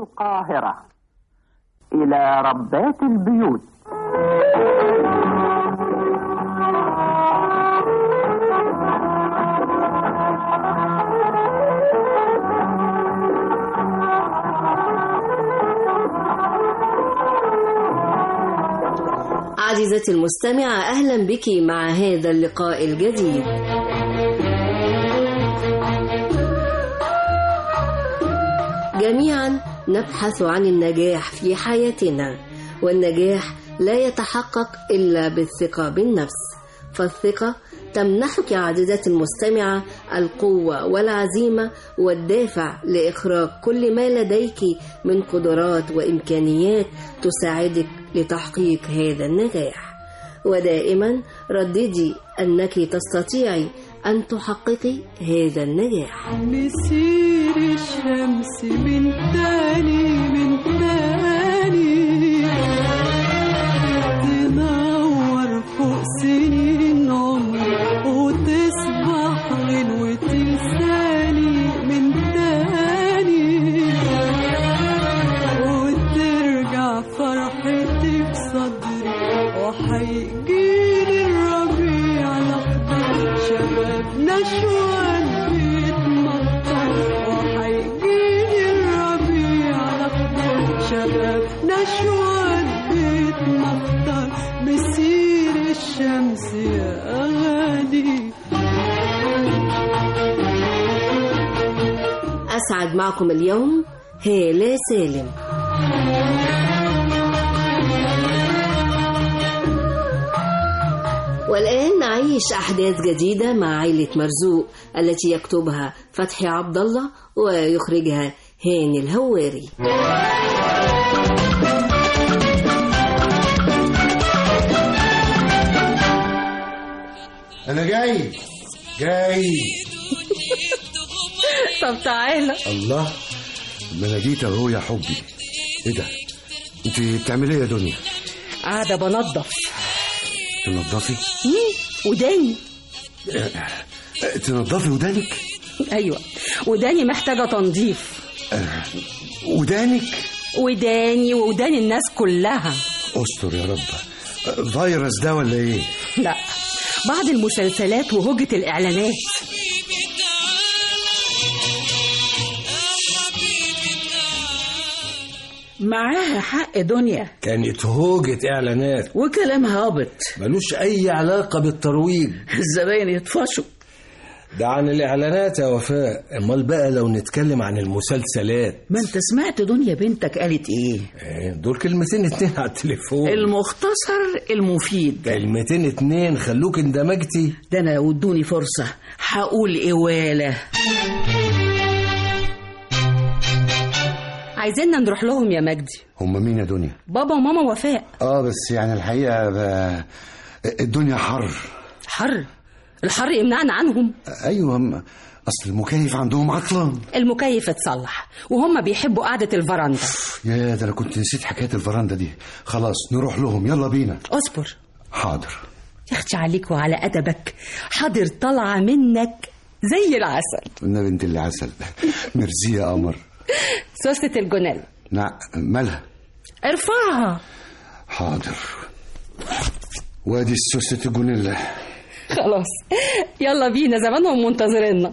القاهرة إلى ربات البيوت عزيزتي المستمعة أهلا بك مع هذا اللقاء الجديد جميعا نبحث عن النجاح في حياتنا والنجاح لا يتحقق إلا بالثقة بالنفس فالثقة تمنحك عزيزتي المستمعة القوة والعزيمة والدافع لإخراج كل ما لديك من قدرات وإمكانيات تساعدك لتحقيق هذا النجاح ودائما رددي أنك تستطيعي أن تحققي هذا النجاح مسير الشمس من تاني من تاني تنور فوق سنين عمر وتصبح غنوة لساني من تاني وترجع فرحتي بصدري وحيجيلي الربيع الأخضر شبابنا شوان بيتمطر وحيجيلي الربيع الأخضر شبابنا شوان بيتمطر مسير الشمس يا غالي أسعد معكم اليوم هالة سالم والآن نعيش أحداث جديدة مع عائلة مرزوق التي يكتبها فتحي عبد الله ويخرجها هاني الهواري انا جاي جاي طب تعالى الله ما انا جيت اهو يا حبي ايه ده انت بتعملي ايه يا دنيا قاعدة بنظف تنضفي وداني أه، تنضفي ودانك ايوه وداني محتاجة تنظيف ودانك وداني وداني الناس كلها استر يا رب أه، فيروس ده ولا ايه لا بعض المسلسلات وهجة الإعلانات معاها حق دنيا كانت هوجة إعلانات وكلامها هابط ملوش أي علاقة بالترويج الزباين يطفشوا ده عن الإعلانات يا وفاء أمال بقى لو نتكلم عن المسلسلات ما انت سمعت دنيا بنتك قالت ايه إيه، دول كلمتين اتنين على التليفون المختصر المفيد كلمتين اتنين خلوك اندمجتي ده انا لو ادوني فرصة هقول اواله عايزيننا نروح لهم يا مجدي هم مين يا دنيا بابا وماما وفاء اه بس يعني الحقيقه ب... الدنيا حر حر الحر يمنعنا عنهم ايوه م- اصل المكيف عندهم عطلان المكيف اتصلح وهم بيحبوا قعدة الفرندا يا ده انا كنت نسيت حكايه الفرندا دي خلاص نروح لهم يلا بينا اصبر حاضر يخشى عليك وعلى أدبك حاضر طالعة منك زي العسل قلنا بنت اللي عسل ميرسي يا قمر سوسة الجنال لا مالها ارفعها حاضر وادي السوسة الجونيلا خلاص يلا بينا زمانهم منتظريننا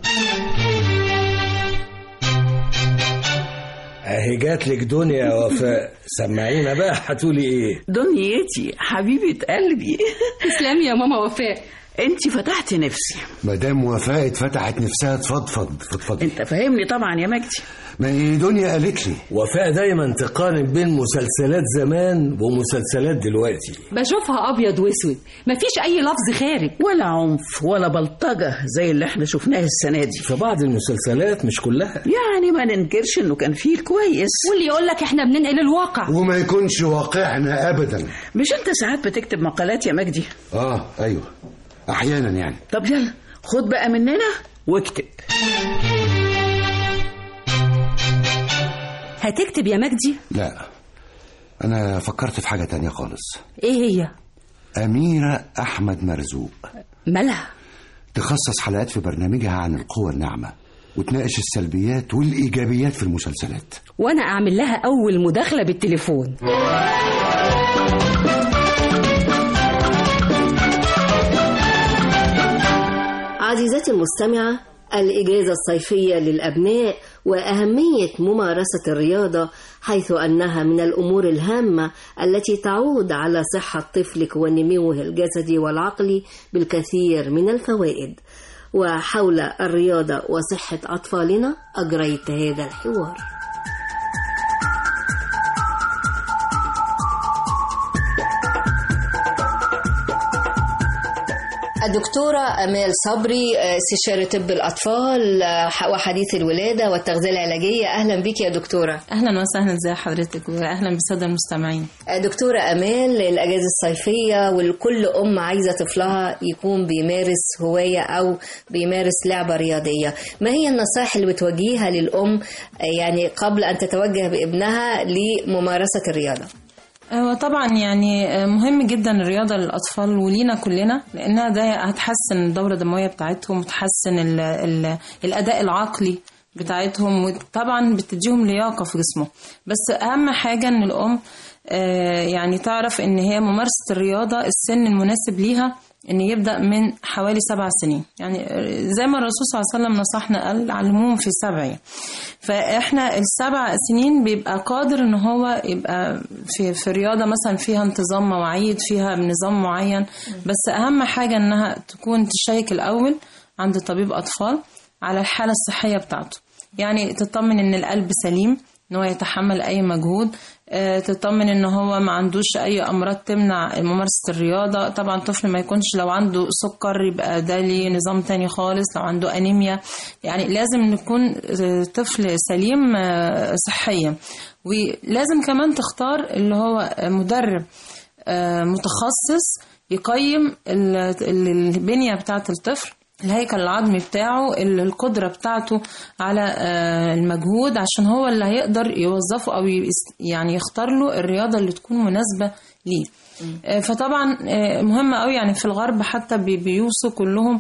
أهي جات لك دنيا يا وفاء سمعينا بقى هتقولي إيه دنيتي حبيبة قلبي تسلمي يا ماما وفاء انت فتحت نفسي مدام وفاء اتفتحت نفسها تفضفض فضفض انت فاهمني طبعا يا مجدي ما هي دنيا قالت لي وفاء دايما تقارن بين مسلسلات زمان ومسلسلات دلوقتي بشوفها أبيض وأسود مفيش أي لفظ خارج ولا عنف ولا بلطجة زي اللي احنا شفناه السنة دي في بعض المسلسلات مش كلها يعني ما ننكرش انه كان فيه كويس واللي يقول لك احنا بننقل الواقع وما يكونش واقعنا ابدا مش انت ساعات بتكتب مقالات يا مجدي اه ايوه احيانا يعني طب يلا خد بقى مننا واكتب هتكتب يا مجدي لا انا فكرت في حاجه تانية خالص ايه هي اميره احمد مرزوق مالها تخصص حلقات في برنامجها عن القوة الناعمة وتناقش السلبيات والإيجابيات في المسلسلات وانا اعمل لها اول مداخله بالتليفون عزيزتي المستمعة الإجازة الصيفية للأبناء وأهمية ممارسة الرياضة حيث أنها من الأمور الهامة التي تعود على صحة طفلك ونموه الجسدي والعقلي بالكثير من الفوائد وحول الرياضة وصحة أطفالنا أجريت هذا الحوار الدكتورة أمال صبري آه، استشارة طب الأطفال آه، وحديث الولادة والتغذية العلاجية أهلا بك يا دكتورة اهلا وسهلا ازي حضرتك واهلا بالساده المستمعين آه، دكتورة أمال الأجازة الصيفية والكل أم عايزة طفلها يكون بيمارس هواية أو بيمارس لعبة رياضية ما هي النصائح اللي بتوجهها للأم آه، يعني قبل أن تتوجه بابنها لممارسة الرياضة هو طبعا يعني مهم جدا الرياضة للأطفال ولينا كلنا لأنها ده هتحسن الدورة الدموية بتاعتهم وتحسن ال ال الأداء العقلي بتاعتهم وطبعا بتديهم لياقة في جسمه بس أهم حاجة إن الأم آه، يعني تعرف إن هي ممارسة الرياضة السن المناسب ليها إن يبدأ من حوالي سبع سنين يعني زي ما الرسول صلى الله عليه وسلم نصحنا قال علموهم في سبع يعني. فإحنا السبع سنين بيبقى قادر إن هو يبقى في في رياضة مثلا فيها انتظام مواعيد فيها نظام معين بس أهم حاجة إنها تكون تشيك الأول عند طبيب أطفال على الحالة الصحية بتاعته يعني تطمن إن القلب سليم ان هو يتحمل اي مجهود آه، تطمن ان هو ما عندوش اي امراض تمنع ممارسه الرياضه طبعا طفل ما يكونش لو عنده سكر يبقى ده ليه نظام تاني خالص لو عنده انيميا يعني لازم نكون آه، طفل سليم آه، صحيا ولازم كمان تختار اللي هو مدرب آه، متخصص يقيم ال- ال- البنيه بتاعه الطفل الهيكل العظمي بتاعه ال- القدرة بتاعته على آه، المجهود عشان هو اللي هيقدر يوظفه أو يست- يعني يختار له الرياضة اللي تكون مناسبة ليه آه، فطبعا آه، مهم قوي يعني في الغرب حتى بي- بيوصوا كلهم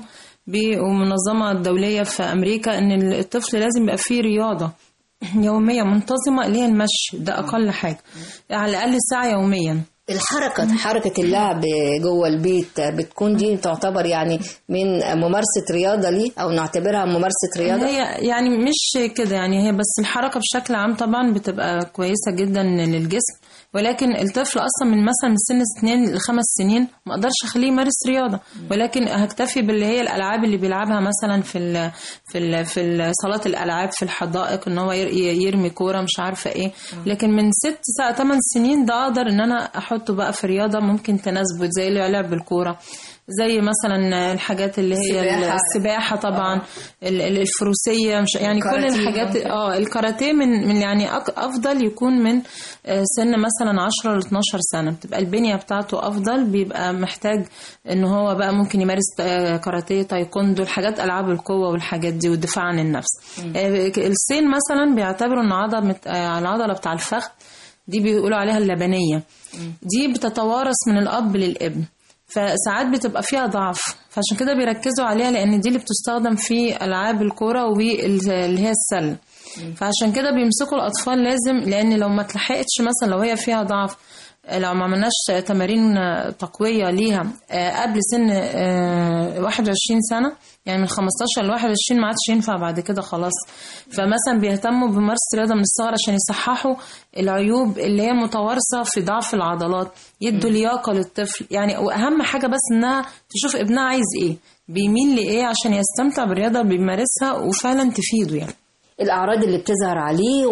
بالمنظمة الدولية في أمريكا إن الطفل لازم يبقى فيه رياضة يومية منتظمة اللي هي المشي ده أقل حاجة على الأقل ساعة يوميا الحركة حركة اللعب جوه البيت بتكون دي تعتبر يعني من ممارسة رياضة ليه أو نعتبرها ممارسة رياضة هي يعني مش كده يعني هي بس الحركة بشكل عام طبعا بتبقى كويسة جدا للجسم ولكن الطفل اصلا من مثلا من سن 2 لخمس سنين ما اقدرش اخليه يمارس رياضه ولكن هكتفي باللي هي الالعاب اللي بيلعبها مثلا في ال في ال في ال- صالات الالعاب في الحدائق ان هو ير- يرمي كوره مش عارفه ايه لكن من ست ساعة 8 سنين ده اقدر ان انا احطه بقى في رياضه ممكن تناسبه زي لعب الكوره زي مثلا الحاجات اللي هي السباحة. السباحه طبعا ال- ال- الفروسيه مش يعني كل الكاراتيه الحاجات ممكن. اه الكاراتيه من من يعني أك- افضل يكون من آه، سن مثلا 10 ل 12 سنه بتبقى البنيه بتاعته افضل بيبقى محتاج ان هو بقى ممكن يمارس آه، كاراتيه تايكوندو الحاجات العاب القوه والحاجات دي والدفاع عن النفس آه، الصين مثلا بيعتبروا ان عضله آه، العضله بتاع الفخذ دي بيقولوا عليها اللبنيه دي بتتوارث من الاب للابن فساعات بتبقى فيها ضعف فعشان كده بيركزوا عليها لان دي اللي بتستخدم في العاب الكوره واللي هي السله فعشان كده بيمسكوا الاطفال لازم لان لو ما اتلحقتش مثلا لو هي فيها ضعف لو ما عملناش تمارين تقوية ليها آه، قبل سن آه، 21 سنة يعني من 15 ل 21 ما عادش ينفع بعد كده خلاص فمثلا بيهتموا بممارسة الرياضة من الصغر عشان يصححوا العيوب اللي هي متوارثة في ضعف العضلات يدوا لياقة للطفل يعني وأهم حاجة بس إنها تشوف ابنها عايز إيه بيميل لإيه عشان يستمتع بالرياضة اللي بيمارسها وفعلا تفيده يعني الأعراض اللي بتظهر عليه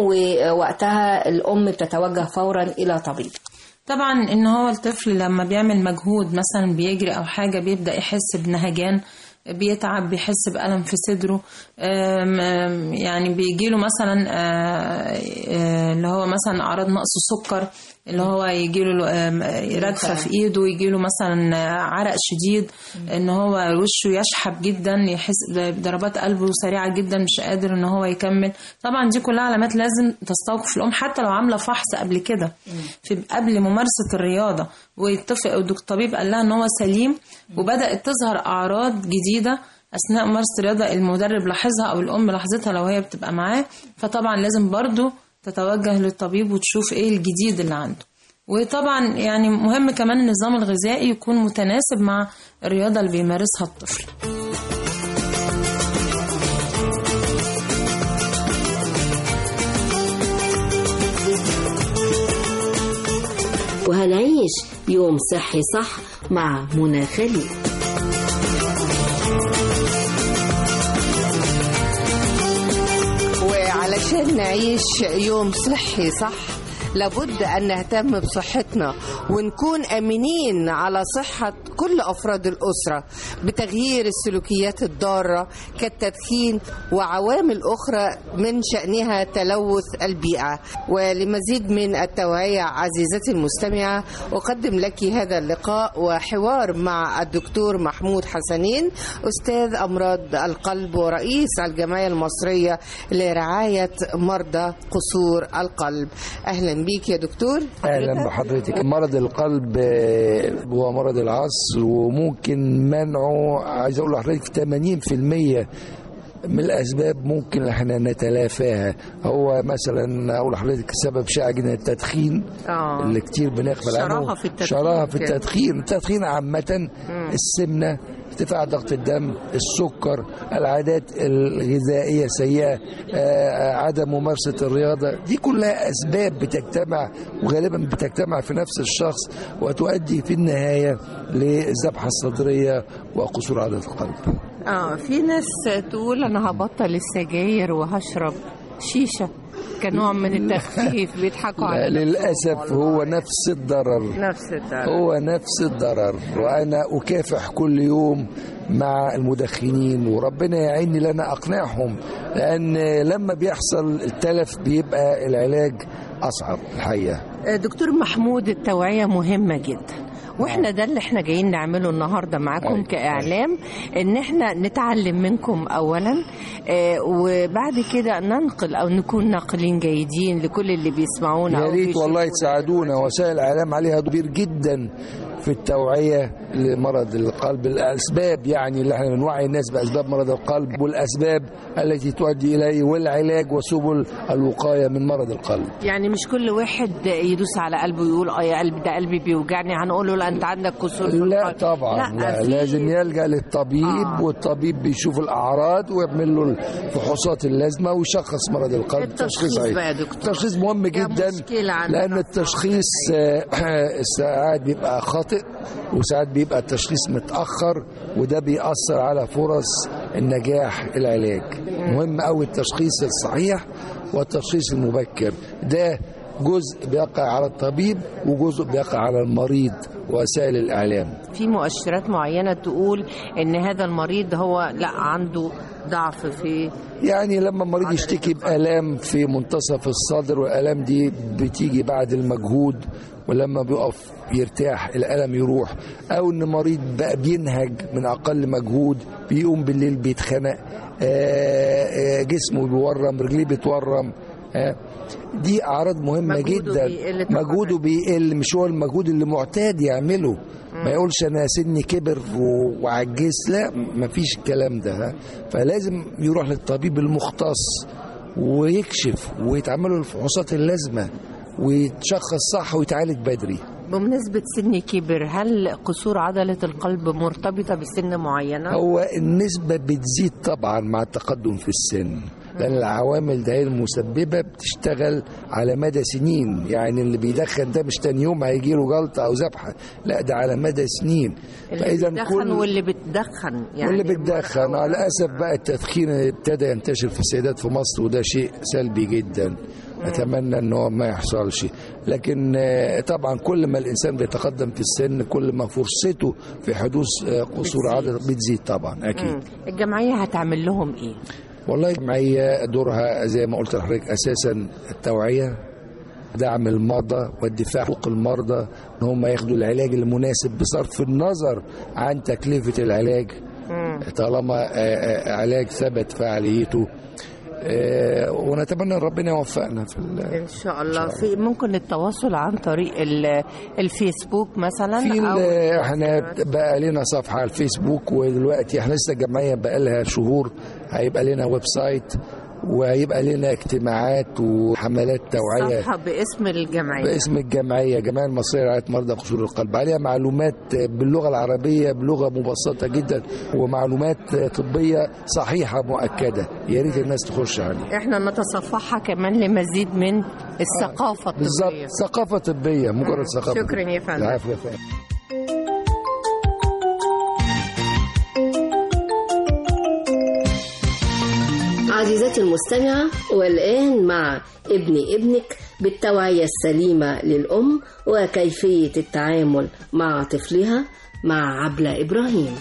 ووقتها الأم بتتوجه فورا إلى طبيب طبعا ان هو الطفل لما بيعمل مجهود مثلا بيجري او حاجه بيبدا يحس بنهجان بيتعب بيحس بألم في صدره أم- أم، يعني بيجيله مثلا آه، آه، اللي هو مثلا أعراض نقص سكر اللي هو يجيله آم، رجفة في إيده يجيله مثلا آه، عرق شديد إن هو وشه يشحب جدا يحس بضربات قلبه سريعة جدا مش قادر إن هو يكمل طبعا دي كلها علامات لازم تستوقف الأم حتى لو عاملة فحص قبل كده في قبل ممارسة الرياضة والطفل الطبيب قال لها إن هو سليم وبدأت تظهر أعراض جديدة اثناء ممارسه الرياضه المدرب لاحظها او الام لاحظتها لو هي بتبقى معاه فطبعا لازم برضو تتوجه للطبيب وتشوف ايه الجديد اللي عنده وطبعا يعني مهم كمان النظام الغذائي يكون متناسب مع الرياضه اللي بيمارسها الطفل وهنعيش يوم صحي صح مع منى خليل وعلشان نعيش يوم صحي صح لابد أن نهتم بصحتنا ونكون أمينين على صحة كل أفراد الأسرة بتغيير السلوكيات الضارة كالتدخين وعوامل أخرى من شأنها تلوث البيئة ولمزيد من التوعية عزيزتي المستمعة أقدم لك هذا اللقاء وحوار مع الدكتور محمود حسنين أستاذ أمراض القلب ورئيس الجمعية المصرية لرعاية مرضى قصور القلب أهلا بيك يا دكتور اهلا بحضرتك مرض القلب آه، هو مرض العصر وممكن منعه عايز اقول لحضرتك في 80% من الاسباب ممكن احنا نتلافاها هو مثلا اقول لحضرتك سبب شائع جدا التدخين آه. اللي كتير بنغفل عنه شراهة في التدخين شراهه في كده. التدخين التدخين عامه السمنه ارتفاع ضغط الدم السكر العادات الغذائيه سيئه آه، عدم ممارسه الرياضه دي كلها اسباب بتجتمع وغالبا بتجتمع في نفس الشخص وتؤدي في النهايه للذبحه الصدريه وقصور عضله القلب اه في ناس تقول انا هبطل السجاير وهشرب شيشه كنوع من التخفيف بيضحكوا لا، على للاسف هو نفس الضرر نفس الدرجة. هو نفس الضرر وانا اكافح كل يوم مع المدخنين وربنا يعيني لنا اقنعهم لان لما بيحصل التلف بيبقى العلاج اصعب الحقيقه دكتور محمود التوعية مهمة جدا واحنا ده اللي احنا جايين نعمله النهارده معاكم أيوة. كاعلام ان احنا نتعلم منكم اولا آه، وبعد كده ننقل او نكون ناقلين جيدين لكل اللي بيسمعونا يا أو ريت بيشوفونا. والله تساعدونا وسائل الاعلام عليها دور كبير جدا في التوعيه لمرض القلب الاسباب يعني اللي احنا بنوعي الناس باسباب مرض القلب والاسباب التي تؤدي اليه والعلاج وسبل الوقايه من مرض القلب يعني مش كل واحد يدوس على قلبه ويقول اه يا قلبي ده قلبي بيوجعني هنقول له لا انت عندك كسور في لا القلب. طبعا لا في- لازم يلجا للطبيب آه. والطبيب بيشوف الاعراض ويعمل له الفحوصات اللازمه ويشخص مرض القلب التشخيص عيب. بقى يا دكتور. التشخيص مهم ده جدا مشكلة عندنا لان في التشخيص آه، ساعات بيبقى خاطئ وساعات بيبقى التشخيص متاخر وده بيأثر على فرص النجاح العلاج مهم قوي التشخيص الصحيح والتشخيص المبكر ده جزء بيقع على الطبيب وجزء بيقع على المريض وسائل الاعلام في مؤشرات معينة تقول ان هذا المريض هو لا عنده ضعف في يعني لما المريض يشتكي بآلام في منتصف الصدر والآلام دي بتيجي بعد المجهود ولما بيقف يرتاح الألم يروح أو إن مريض بقى بينهج من أقل مجهود بيقوم بالليل بيتخنق آه، آه، جسمه بيورم رجليه بتورم آه، دي أعراض مهمة مجهوده جدا بيقل طبعاً. مجهوده بيقل مش هو المجهود اللي معتاد يعمله ما يقولش انا سني كبر و- وعجزت لا مفيش الكلام ده ها. فلازم يروح للطبيب المختص ويكشف ويتعمل له الفحوصات اللازمه ويتشخص صح ويتعالج بدري بمناسبة سن كبر هل قصور عضلة القلب مرتبطة بسن معينة؟ هو النسبة بتزيد طبعا مع التقدم في السن لأن العوامل ده المسببة بتشتغل على مدى سنين يعني اللي بيدخن ده مش تاني يوم هيجي له جلطة أو ذبحة لا ده على مدى سنين اللي بيدخن واللي بتدخن يعني واللي بتدخن على الاسف بقى التدخين ابتدى ينتشر في السيدات في مصر وده شيء سلبي جدا اتمنى ان هو ما يحصلش لكن آه، طبعا كل ما الانسان بيتقدم في السن كل ما فرصته في حدوث آه، قصور عضله بتزيد طبعا اكيد مم. الجمعية هتعمل لهم ايه؟ والله الجمعيه دورها زي ما قلت لحضرتك اساسا التوعيه دعم المرضى والدفاع حقوق المرضى ان هم ياخدوا العلاج المناسب بصرف النظر عن تكلفه العلاج طالما آه، آه، علاج ثبت فعاليته آه، ونتمنى ان ربنا يوفقنا في ال- ان شاء الله في ممكن التواصل عن طريق ال- الفيسبوك مثلا في او ال- احنا بقى لنا صفحه على الفيسبوك ودلوقتي احنا لسه الجمعيه بقى لها شهور هيبقى لنا ويب سايت وهيبقى لنا اجتماعات وحملات توعيه صفحه باسم الجمعيه باسم الجمعيه الجمعيه المصريه لرعايه مرضى قصور القلب عليها معلومات باللغه العربيه بلغه مبسطه جدا ومعلومات طبيه صحيحه مؤكده يا ريت الناس تخش عليها احنا نتصفحها كمان لمزيد من الثقافه الطبيه بالظبط ثقافه طبيه مجرد ثقافه شكرا يا فندم. العفو يا فندم عزيزتي المستمعة والآن مع ابن ابنك بالتوعية السليمة للأم وكيفية التعامل مع طفلها مع عبلة إبراهيم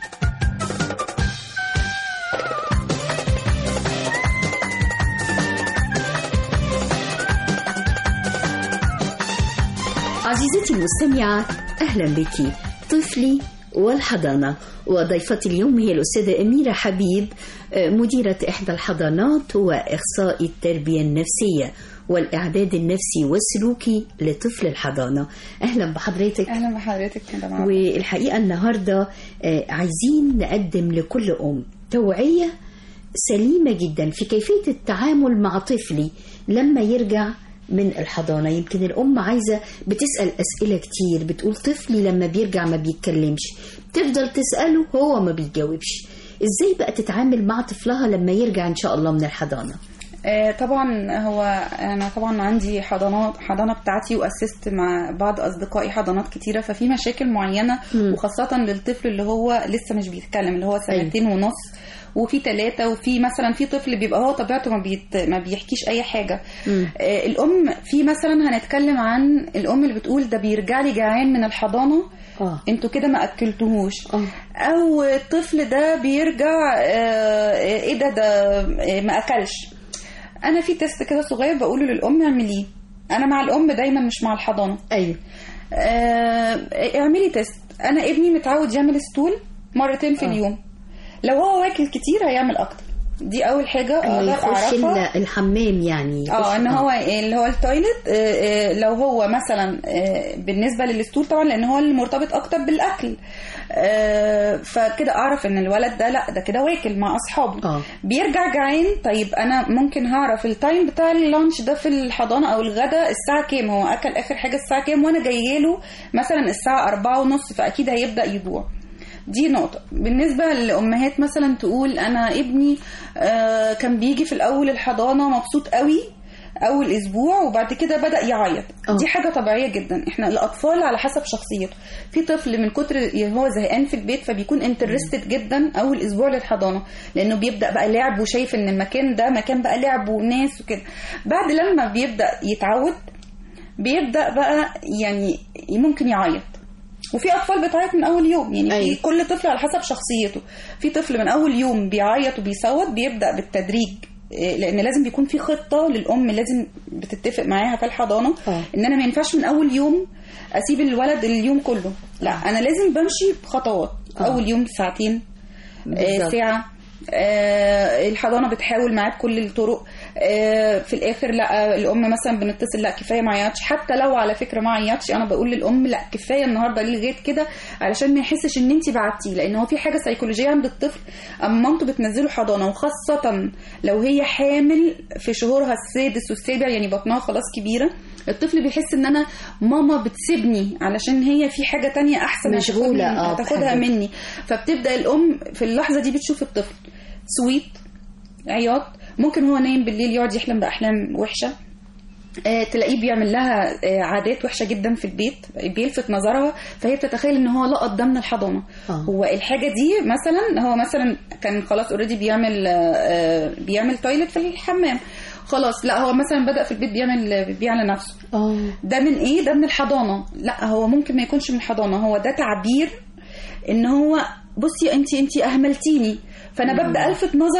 عزيزتي المستمعة أهلا بك طفلي والحضانة وضيفتي اليوم هي الأستاذة أميرة حبيب آه، مديرة إحدى الحضانات وإخصائي التربية النفسية والإعداد النفسي والسلوكي لطفل الحضانة أهلا بحضرتك اهلا بحضرتك كده معاك والحقيقة النهاردة آه، عايزين نقدم لكل أم توعية سليمة جدا في كيفية التعامل مع طفلي لما يرجع من الحضانة يمكن الأم عايزة بتسأل أسئلة كتير بتقول طفلي لما بيرجع ما بيتكلمش تفضل تسأله هو ما بيجاوبش إزاي بقى تتعامل مع طفلها لما يرجع إن شاء الله من الحضانة آه طبعا هو انا طبعا عندي حضانات حضانه بتاعتي واسست مع بعض اصدقائي حضانات كتيره ففي مشاكل معينه مم. وخاصه للطفل اللي هو لسه مش بيتكلم اللي هو سنتين ونص وفي ثلاثة وفي مثلا في طفل بيبقى هو طبيعته ما, بيت ما بيحكيش أي حاجة آه الأم في مثلا هنتكلم عن الأم اللي بتقول ده بيرجع لي جعان من الحضانة آه. انتوا كده ما اكلتوهوش او الطفل ده بيرجع آه، ايه ده ده آه، ما اكلش انا في تيست كده صغير بقوله للام اعمليه انا مع الام دايما مش مع الحضانه ايوه آه اعملي تيست انا ابني متعود يعمل ستول مرتين في آه. اليوم لو هو واكل كتير هيعمل اكتر دي اول حاجه إنه اقدر يخش اعرفها ال- الحمام يعني يخش- اه ان هو اللي هو التويلت آه، آه، لو هو مثلا آه، بالنسبه للستول طبعا لان هو اللي مرتبط اكتر بالاكل آه، فكده اعرف ان الولد ده لا ده كده واكل مع اصحابه اه بيرجع جعان طيب انا ممكن هعرف التايم بتاع اللانش ده في الحضانه او الغداء الساعه كام هو اكل اخر حاجه الساعه كام وانا جايه له مثلا الساعه أربعة ونص فاكيد هيبدا يجوع دي نقطة بالنسبة لأمهات مثلا تقول أنا ابني آه كان بيجي في الأول الحضانة مبسوط قوي أول أسبوع وبعد كده بدأ يعيط آه. دي حاجة طبيعية جدا احنا الأطفال على حسب شخصيته في طفل من كتر هو زهقان في البيت فبيكون انترستد جدا أول أسبوع للحضانة لأنه بيبدأ بقى لعب وشايف إن المكان ده مكان بقى لعب وناس وكده بعد لما بيبدأ يتعود بيبدأ بقى يعني ممكن يعيط وفي اطفال بتعيط من اول يوم يعني أيوة. في كل طفل على حسب شخصيته في طفل من اول يوم بيعيط وبيصوت بيبدا بالتدريج إيه، لان لازم بيكون في خطه للام لازم بتتفق معاها في الحضانه آه. ان انا ما ينفعش من اول يوم اسيب الولد اليوم كله لا انا لازم بمشي بخطوات آه. اول يوم ساعتين آه، بالظبط. ساعه آه، الحضانه بتحاول معاه بكل الطرق آه، في الاخر لا الام مثلا بنتصل لا كفايه ما عيطش حتى لو على فكره ما عيطش انا بقول للام لا كفايه النهارده ليه لغايه كده علشان ما يحسش ان انت بعتيه لان هو في حاجه سيكولوجيه عند الطفل اما مامته بتنزله حضانه وخاصه لو هي حامل في شهورها السادس والسابع يعني بطنها خلاص كبيره الطفل بيحس ان انا ماما بتسيبني علشان هي في حاجه تانية احسن مشغولة، هتاخدني- آه، هتاخدها بحاجة. مني فبتبدا الام في اللحظه دي بتشوف الطفل سويت عياط ممكن هو نايم بالليل يقعد يحلم باحلام وحشه آه، تلاقيه بيعمل لها آه، عادات وحشه جدا في البيت بيلفت نظرها فهي بتتخيل ان هو لقط ده من الحضانه آه. هو الحاجه دي مثلا هو مثلا كان خلاص اوريدي بيعمل آه، آه، بيعمل تويلت في الحمام خلاص لا هو مثلا بدا في البيت بيعمل بيبيع لنفسه اه ده من ايه ده من الحضانه لا هو ممكن ما يكونش من الحضانه هو ده تعبير ان هو بصي انت انت اهملتيني فانا ببدا الفت نظرك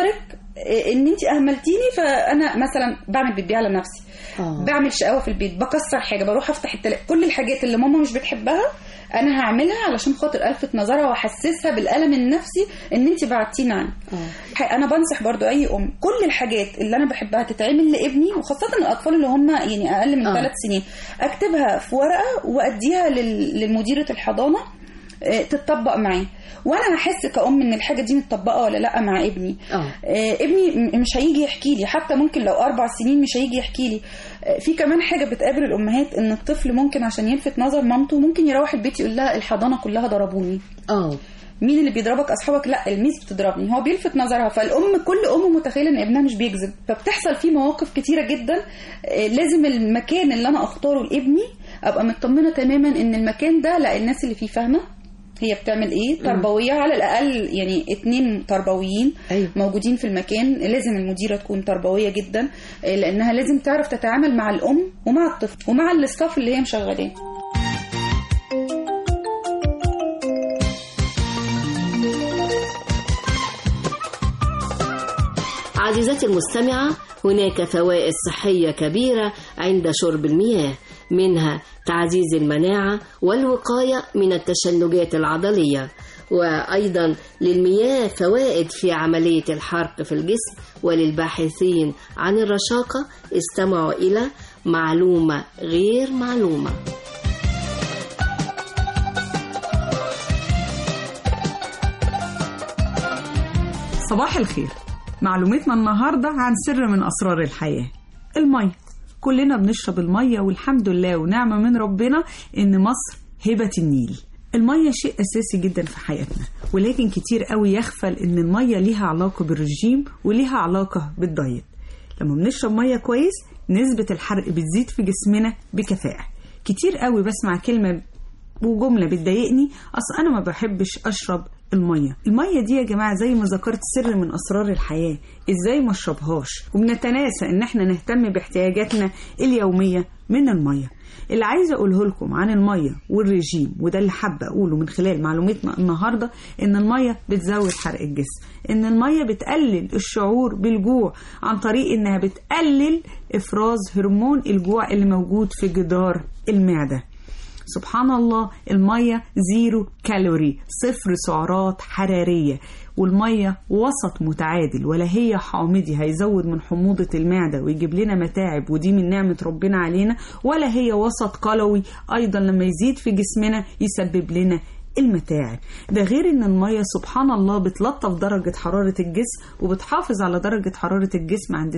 إيه، ان انت اهملتيني فانا مثلا بعمل بيبي على نفسي آه. بعمل شقاوه في البيت بكسر حاجه بروح افتح التل... كل الحاجات اللي ماما مش بتحبها انا هعملها علشان خاطر الفت نظرها واحسسها بالالم النفسي ان انت بعدتيني عني ح- انا بنصح برضو اي ام كل الحاجات اللي انا بحبها تتعمل لابني وخاصه الاطفال اللي هم يعني اقل من آه. ثلاث سنين اكتبها في ورقه واديها لل- للمديره الحضانه آه، تتطبق معاه وانا هحس كأم ان الحاجه دي متطبقه ولا لا مع ابني اه آه، ابني م- مش هيجي يحكي لي حتى ممكن لو اربع سنين مش هيجي يحكي لي آه، في كمان حاجه بتقابل الامهات ان الطفل ممكن عشان يلفت نظر مامته ممكن يروح البيت يقول لها الحضانه كلها ضربوني اه مين اللي بيضربك اصحابك لا الميس بتضربني هو بيلفت نظرها فالام كل ام متخيله ان ابنها مش بيكذب فبتحصل فيه مواقف كتيره جدا آه، لازم المكان اللي انا اختاره لابني ابقى مطمنه تماما ان المكان ده لا الناس اللي فيه فاهمه هي بتعمل ايه تربويه على الاقل يعني اتنين تربويين أيوة. موجودين في المكان لازم المديره تكون تربويه جدا آه، لانها لازم تعرف تتعامل مع الام ومع الطفل ومع الاستاف اللي هي مشغلاه عزيزتي المستمعة هناك فوائد صحية كبيرة عند شرب المياه منها تعزيز المناعة والوقاية من التشنجات العضلية وأيضا للمياه فوائد في عملية الحرق في الجسم وللباحثين عن الرشاقة استمعوا إلى معلومة غير معلومة صباح الخير معلومتنا النهاردة عن سر من أسرار الحياة المية كلنا بنشرب المية والحمد لله ونعمة من ربنا إن مصر هبة النيل المية شيء أساسي جدا في حياتنا ولكن كتير قوي يغفل إن المية ليها علاقة بالرجيم وليها علاقة بالدايت لما بنشرب مية كويس نسبة الحرق بتزيد في جسمنا بكفاءة كتير قوي بسمع كلمة وجملة بتضايقني أصل أنا ما بحبش أشرب المية المية دي يا جماعة زي ما ذكرت سر من أسرار الحياة إزاي ما أشربهاش وبنتناسى إن إحنا نهتم باحتياجاتنا اليومية من المية اللي عايزة أقوله لكم عن المية والرجيم وده اللي حابة أقوله من خلال معلوماتنا النهاردة إن المية بتزود حرق الجسم إن المية بتقلل الشعور بالجوع عن طريق إنها بتقلل إفراز هرمون الجوع اللي موجود في جدار المعدة سبحان الله المية زيرو كالوري صفر سعرات حرارية والمية وسط متعادل ولا هي حامضي هيزود من حموضة المعدة ويجيب لنا متاعب ودي من نعمة ربنا علينا ولا هي وسط قلوي أيضا لما يزيد في جسمنا يسبب لنا المتاعب ده غير ان المية سبحان الله بتلطف درجة حرارة الجسم وبتحافظ على درجة حرارة الجسم عند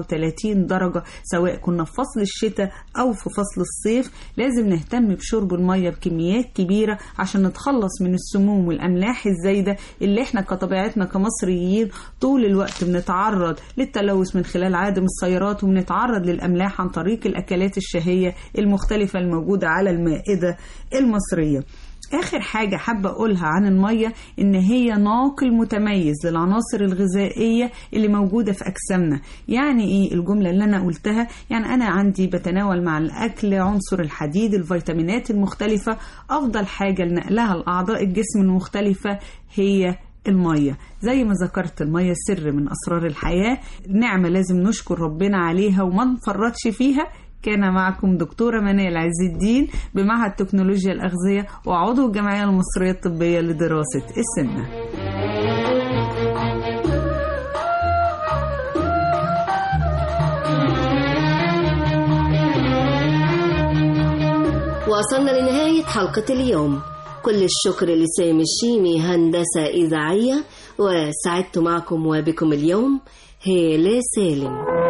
37 درجة سواء كنا في فصل الشتاء او في فصل الصيف لازم نهتم بشرب المية بكميات كبيرة عشان نتخلص من السموم والاملاح الزايدة اللي احنا كطبيعتنا كمصريين طول الوقت بنتعرض للتلوث من خلال عادم السيارات وبنتعرض للاملاح عن طريق الاكلات الشهية المختلفة الموجودة على المائدة المصرية آخر حاجة حابة أقولها عن المية إن هي ناقل متميز للعناصر الغذائية اللي موجودة في أجسامنا يعني إيه الجملة اللي أنا قلتها يعني أنا عندي بتناول مع الأكل عنصر الحديد الفيتامينات المختلفة أفضل حاجة لنقلها لأعضاء الجسم المختلفة هي المية زي ما ذكرت المية سر من أسرار الحياة نعمة لازم نشكر ربنا عليها وما نفرطش فيها كان معكم دكتورة منال عز الدين بمعهد تكنولوجيا الأغذية وعضو الجمعية المصرية الطبية لدراسة السمنة وصلنا لنهاية حلقة اليوم كل الشكر لسامي الشيمي هندسة إذاعية وسعدت معكم وبكم اليوم هالة سالم